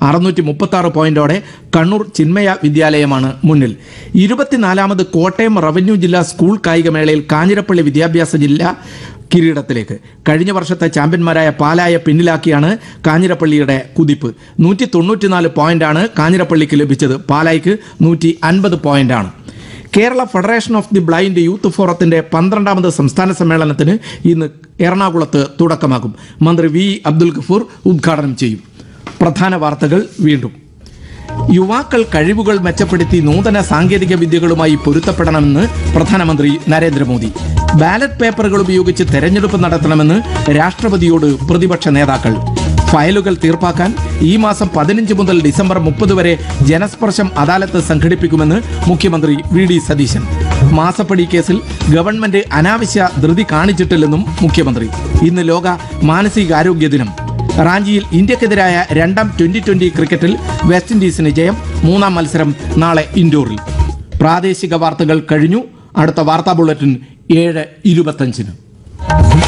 അറുന്നൂറ്റി മുപ്പത്തി ആറ് പോയിന്റോടെ കണ്ണൂർ ചിന്മയ വിദ്യാലയമാണ് മുന്നിൽ ഇരുപത്തിനാലാമത് കോട്ടയം റവന്യൂ ജില്ലാ സ്കൂൾ കായികമേളയിൽ കാഞ്ഞിരപ്പള്ളി വിദ്യാഭ്യാസ ജില്ല കിരീടത്തിലേക്ക് കഴിഞ്ഞ വർഷത്തെ ചാമ്പ്യന്മാരായ പാലായ പിന്നിലാക്കിയാണ് കാഞ്ഞിരപ്പള്ളിയുടെ കുതിപ്പ് നൂറ്റി തൊണ്ണൂറ്റിനാല് പോയിന്റാണ് കാഞ്ഞിരപ്പള്ളിക്ക് ലഭിച്ചത് പാലായ്ക്ക് നൂറ്റി അൻപത് പോയിന്റാണ് Kerala federation of the blind youth ഫോറത്തിന്റെ പന്ത്രണ്ടാമത് സംസ്ഥാന സമ്മേളനത്തിന് ഇന്ന് എറണാകുളത്ത് തുടക്കമാകും മന്ത്രി വി അബ്ദുൽ ഗഫൂർ ഉദ്ഘാടനം ചെയ്യും പ്രധാന വാർത്തകൾ വീണ്ടും യുവാക്കൾ കഴിവുകൾ മെച്ചപ്പെടുത്തി നൂതന സാങ്കേതിക വിദ്യകളുമായി പൊരുത്തപ്പെടണമെന്ന് പ്രധാനമന്ത്രി നരേന്ദ്രമോദി ബാലറ്റ് പേപ്പറുകൾ ഉപയോഗിച്ച് തെരഞ്ഞെടുപ്പ് നടത്തണമെന്ന് രാഷ്ട്രപതിയോട് പ്രതിപക്ഷ നേതാക്കൾ ഫയലുകൾ തീർപ്പാക്കാൻ ഈ മാസം പതിനഞ്ച് മുതൽ ഡിസംബർ മുപ്പത് വരെ ജനസ്പർശം അദാലത്ത് സംഘടിപ്പിക്കുമെന്ന് മുഖ്യമന്ത്രി വി ഡി സതീശൻ മാസപ്പടി കേസിൽ ഗവൺമെന്റ് അനാവശ്യ ധൃതി കാണിച്ചിട്ടില്ലെന്നും മുഖ്യമന്ത്രി ഇന്ന് ലോക മാനസികാരോഗ്യ ദിനം റാഞ്ചിയിൽ ഇന്ത്യക്കെതിരായ രണ്ടാം ട്വന്റി ട്വന്റി ക്രിക്കറ്റിൽ വെസ്റ്റ് ഇൻഡീസിന് ജയം മൂന്നാം മത്സരം നാളെ ഇൻഡോറിൽ പ്രാദേശിക വാർത്തകൾ കഴിഞ്ഞു അടുത്ത വാർത്താ ബുള്ളറ്റിൻ ഏഴ് ഇരുപത്തഞ്ചിന്